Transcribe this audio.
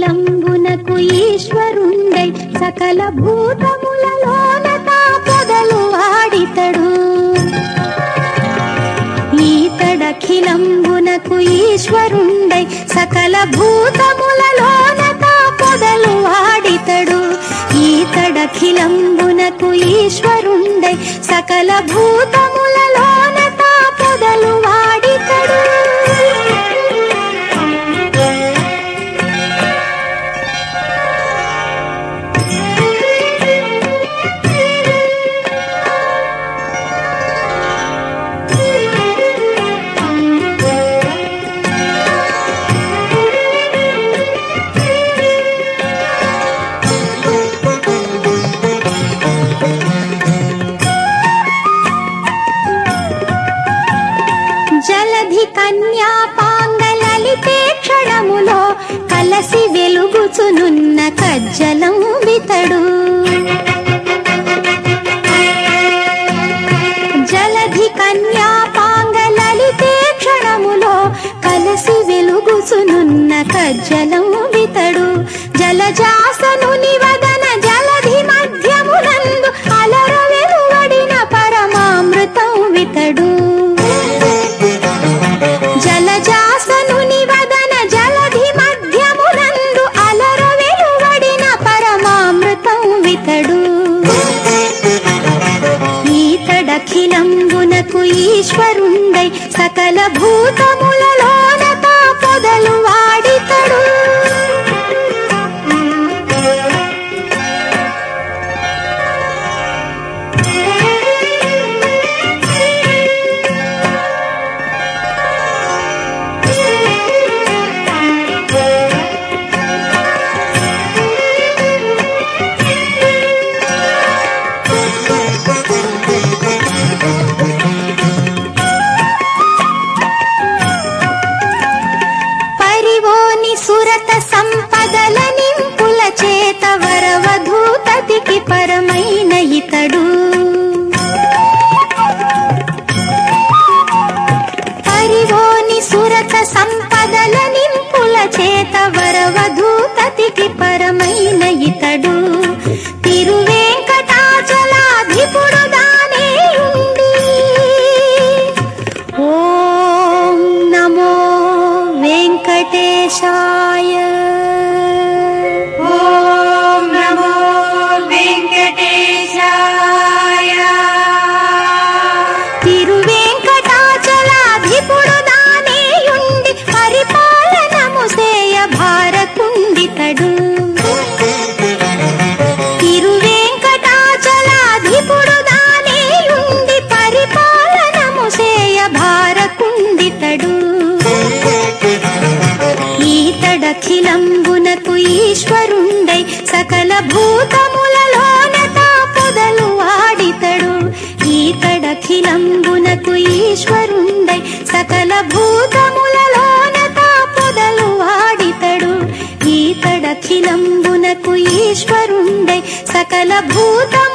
ఈతడఖిలంబునకు ఈశ్వరుండై సకల భూతములలోన తా పొదలు వాడితడు ఈతడఖిలంబునకు ఈశ్వరుండై సకల భూతములలోన తా పొదలు వాడితడు ఈతడఖిలంబునకు ఈశ్వరుండై సకల భూతములలోన తా పొదలు వాడితడు జలధి కన్యా పాంగలలితే క్షణములో కలసి వెలుగుచునున్న కజ్జలం వితడు జలధి కన్యా పాంగలలితే క్షణములో కలసి వెలుగుచునున్న కజ్జలం వితడు జలజాసను నివదన జలధి మధ్యమునందు అలర వెలువడిన పరమామృతం వితడు జలజాసను నివదన జలధి మధ్యమునందు అలర వెలువడిన పరమామృతం వితడు ఈతడఖిలంబునకు ఈశ్వరుండై సకల భూతములలోన తా పొదలు వాడితడు పరివోని సురత సంపదల నింపుల చేత వరవధూతతికి పరమైన ఇతడు పరివోని సురత సంపదల నింపుల చేత వరవధూతతికి పరమైన ఇతడు తిరువేంకటాచలాధిపుడు దానే ఉండి ఓం నమో వెంకటేశాయ ఓం నమో వెంకటేశాయ తిరువేంకటాచలాధిపుడు దానేయుండి పరిపాలనము సేయ భారకుండితడు తిరువేంకటాచలాధిపుడు దానేయుండి పరిపాలనము సేయ భారకుండితడు ఈతడఖిలంబునకు ఈశ్వరుండై సకల భూతములలోన తా పొదలు వాడితడు ఈతడఖిలంబునకు ఈశ్వరుండై సకల భూతములలోన తా పొదలు వాడితడు ఈతడఖిలంబునకు ఈశ్వరుండై సకల భూత